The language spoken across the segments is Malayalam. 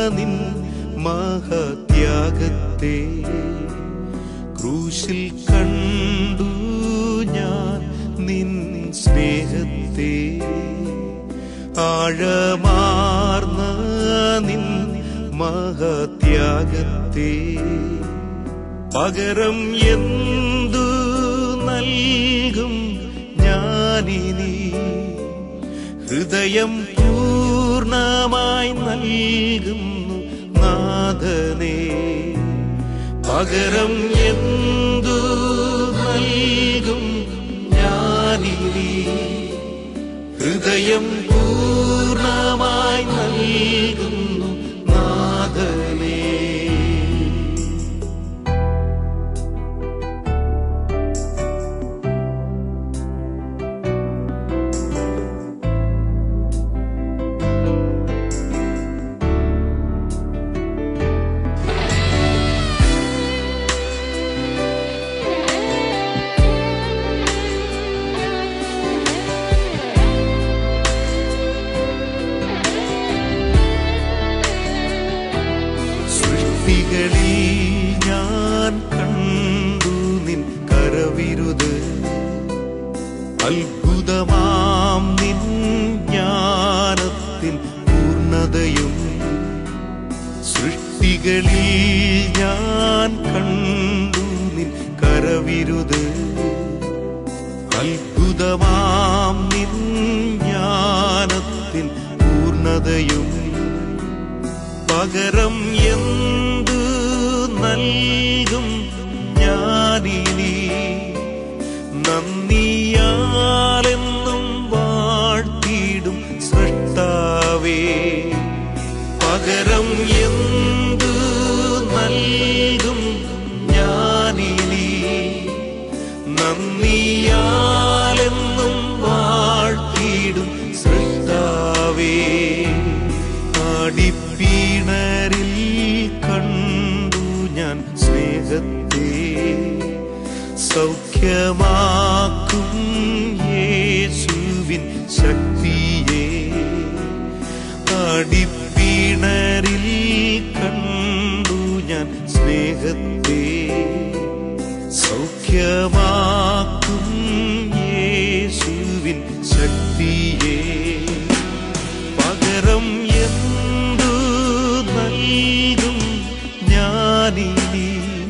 നിൻ മഹത്യാഗത്തെ ക്രൂശിൽ കണ്ടു ഞാൻ നിൻ സ്നേഹത്തെ ആഴമാർന്ന നിൻ മഹത്യാഗത്തെ പകരം എന്തു നൽകും ഞാനിനി ഹൃദയം പൂർണ്ണമായി നൽകുന്നു നാഥനേ പകരം എന്തു നൽകും ഞാനിനി ഹൃദയം പൂർണ്ണമായി നൽകുന്നു നാഥനേ സൃഷ്ടികളിൽ ഞാൻ കണ്ടു നിൻ കരവിരുത് അത്ഭുതമാം നിൻ ജ്ഞാനത്തിൻ പൂർണ്ണതയും സൃഷ്ടികളിൽ ഞാൻ കണ്ടു നിൻ കരവിരുത് അത്ഭുതമാം നിൻ ജ്ഞാനത്തിൻ പൂർണ്ണതയും പകരം എന്തു നൽകും ഞാനിനി നന്ദിയാലെന്നും വാഴ്ത്തിയിടും സൃഷ്ടാവേ പകരം എന്തു നൽകും ഞാനിനി നന്ദിയാലെന്നും വാഴ്ത്തിയിടും സൃഷ്ടാവേ ആടിപ്പീണരിൽ കണ്ടു ഞാൻ സ്നേഹത്തെ സൗഖ്യമാക്കും യേശുവിൻ ശക്തിയെ ആടിപ്പീണരിൽ കണ്ടു ഞാൻ സ്നേഹത്തെ സൗഖ്യമാക്കും യേശുവിൻ ശക്തിയെ പകരം എന്തു നൽകും ഞാനിനി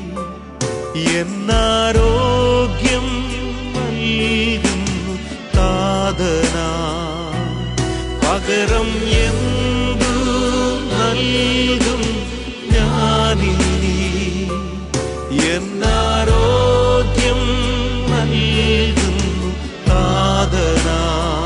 എന്നാരോഗ്യം നൽകുന്നു താതനാ പകരം എന്തു നൽകും ഞാനിനി എന്നാരോഗ്യം നൽകുന്നു താതനാ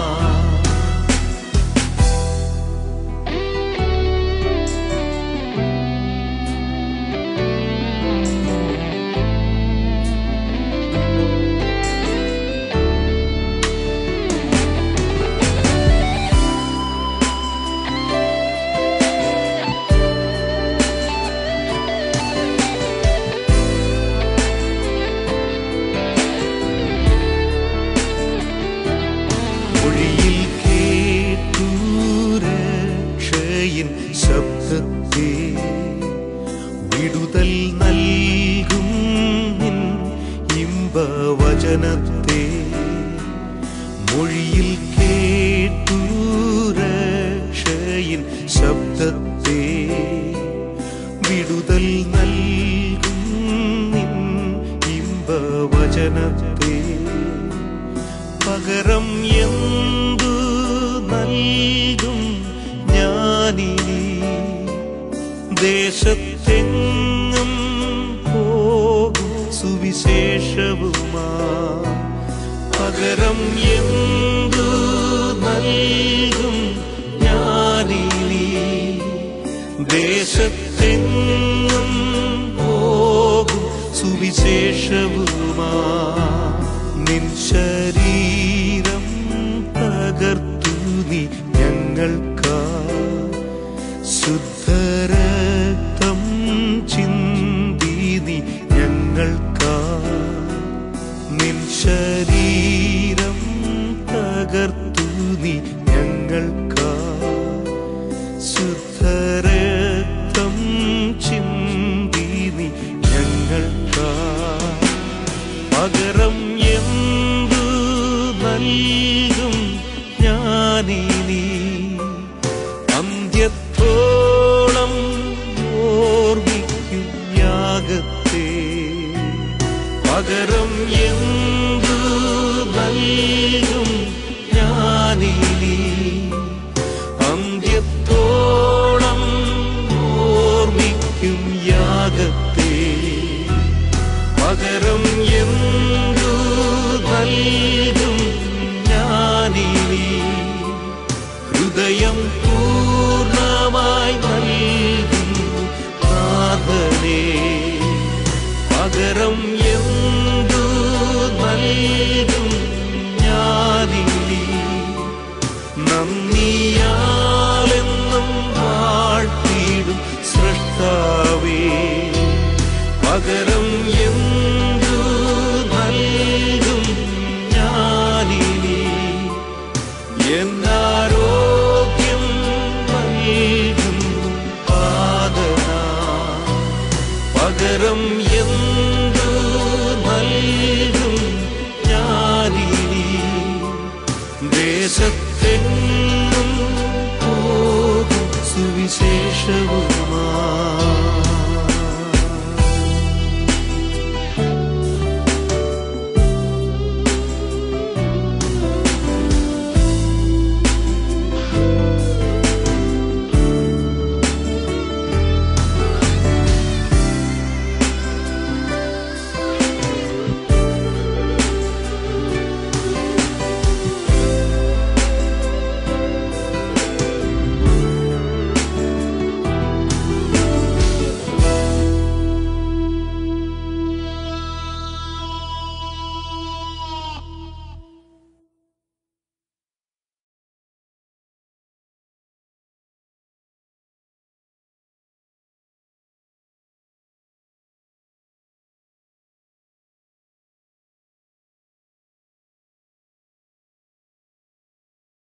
മൊഴിയിൽ കേട്ടു രക്ഷയിൻ ശബ്ദത്തെ വിടുതൽ നൽകും നിൻ ഇമ്പവചനത്തെ മൊഴിയിൽ കേട്ടു രക്ഷയിൻ ശബ്ദത്തെ വിടുതൽ നൽകും നിൻ ഇമ്പവചനത്തെ പകരം എന്തു നൽകും ഞാനിനി ദേശത്തെങ്ങും പോകും സുവിശേഷവുമാ പകരം എന്തു നൽകും ഞാനിനി ദേശത്തെങ്ങും പോകും സുവിശേഷവുമാ നിൻ ശരീരം തകർത്തു നീ ഞങ്ങൾക്കാ ശുദ്ധരക്തം ചിന്തി നീ ഞങ്ങൾക്കാ നിൻ ശരീരം തകർത്തു നീ ഞങ്ങൾക്കാ ശുദ്ധരക്തം പകരം എന്തു നൽകും ഞാനിനി ദേശത്തെങ്ങും പോകും സുവിശേഷവുമാ